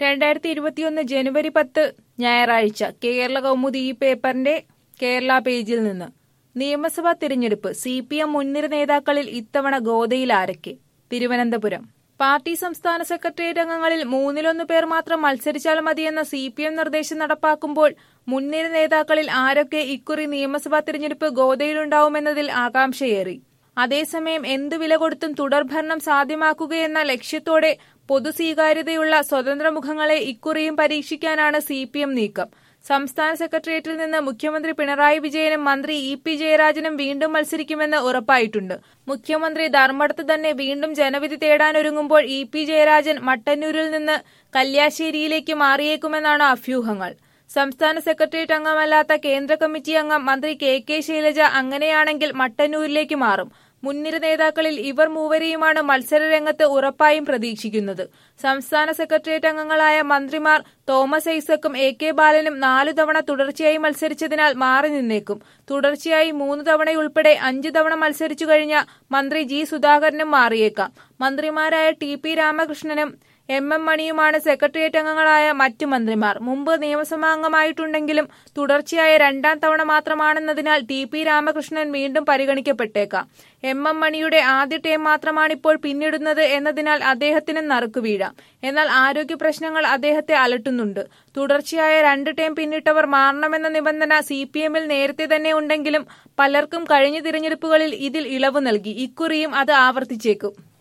രണ്ടായിരത്തി ഇരുപത്തിയൊന്ന് ജനുവരി പത്ത് ഞായറാഴ്ച കേരള കൗമുദി ഈ പേപ്പറിന്റെ കേരള പേജിൽ നിന്ന് നിയമസഭാ തിരഞ്ഞെടുപ്പ് സി പി എം മുൻനിര നേതാക്കളിൽ ഇത്തവണ ഗോദയിൽ ആരൊക്കെ തിരുവനന്തപുരം പാർട്ടി സംസ്ഥാന സെക്രട്ടേറിയറ്റ് അംഗങ്ങളിൽ മൂന്നിലൊന്നു പേർ മാത്രം മത്സരിച്ചാൽ മതിയെന്ന സി പി എം നിർദ്ദേശം നടപ്പാക്കുമ്പോൾ മുൻനിര നേതാക്കളിൽ ആരൊക്കെ ഇക്കുറി നിയമസഭാ തിരഞ്ഞെടുപ്പ് ഗോദയിലുണ്ടാവുമെന്നതിൽ ആകാംക്ഷയേറി അതേസമയം എന്തു വില കൊടുത്തും തുടർഭരണം സാധ്യമാക്കുകയെന്ന ലക്ഷ്യത്തോടെ പൊതുസ്വീകാര്യതയുള്ള സ്വതന്ത്ര മുഖങ്ങളെ ഇക്കുറിയും പരീക്ഷിക്കാനാണ് സി പി എം നീക്കം സംസ്ഥാന സെക്രട്ടേറിയറ്റിൽ നിന്ന് മുഖ്യമന്ത്രി പിണറായി വിജയനും മന്ത്രി ഇ പി ജയരാജനും വീണ്ടും മത്സരിക്കുമെന്ന് ഉറപ്പായിട്ടുണ്ട് മുഖ്യമന്ത്രി ധർമ്മടത്ത് തന്നെ വീണ്ടും ജനവിധി തേടാനൊരുങ്ങുമ്പോൾ ഇ പി ജയരാജൻ മട്ടന്നൂരിൽ നിന്ന് കല്യാശ്ശേരിയിലേക്ക് മാറിയേക്കുമെന്നാണ് അഭ്യൂഹങ്ങൾ സംസ്ഥാന സെക്രട്ടേറിയറ്റ് അംഗമല്ലാത്ത കേന്ദ്ര കമ്മിറ്റി അംഗം മന്ത്രി കെ കെ ശൈലജ അങ്ങനെയാണെങ്കിൽ മട്ടന്നൂരിലേക്ക് മാറും മുൻനിര നേതാക്കളിൽ ഇവർ മൂവരെയുമാണ് മത്സരരംഗത്ത് ഉറപ്പായും പ്രതീക്ഷിക്കുന്നത് സംസ്ഥാന സെക്രട്ടേറിയറ്റ് അംഗങ്ങളായ മന്ത്രിമാർ തോമസ് ഐസക്കും എ കെ ബാലനും നാലു തവണ തുടർച്ചയായി മത്സരിച്ചതിനാൽ മാറി നിന്നേക്കും തുടർച്ചയായി മൂന്ന് തവണയുൾപ്പെടെ അഞ്ചു തവണ മത്സരിച്ചു കഴിഞ്ഞ മന്ത്രി ജി സുധാകരനും മാറിയേക്കാം മന്ത്രിമാരായ ടി പി രാമകൃഷ്ണനും എം എം മണിയുമാണ് സെക്രട്ടേറിയറ്റ് അംഗങ്ങളായ മറ്റു മന്ത്രിമാർ മുമ്പ് നിയമസഭാ അംഗമായിട്ടുണ്ടെങ്കിലും തുടർച്ചയായ രണ്ടാം തവണ മാത്രമാണെന്നതിനാൽ ടി പി രാമകൃഷ്ണൻ വീണ്ടും പരിഗണിക്കപ്പെട്ടേക്കാം എം എം മണിയുടെ ആദ്യ ടേം മാത്രമാണിപ്പോൾ പിന്നിടുന്നത് എന്നതിനാൽ അദ്ദേഹത്തിന് നറുക്കു വീഴാം എന്നാൽ ആരോഗ്യ പ്രശ്നങ്ങൾ അദ്ദേഹത്തെ അലട്ടുന്നുണ്ട് തുടർച്ചയായ രണ്ട് ടേം പിന്നിട്ടവർ മാറണമെന്ന നിബന്ധന സി പി എമ്മിൽ നേരത്തെ തന്നെ ഉണ്ടെങ്കിലും പലർക്കും കഴിഞ്ഞ തിരഞ്ഞെടുപ്പുകളിൽ ഇതിൽ ഇളവ് നൽകി ഇക്കുറിയും അത് ആവർത്തിച്ചേക്കും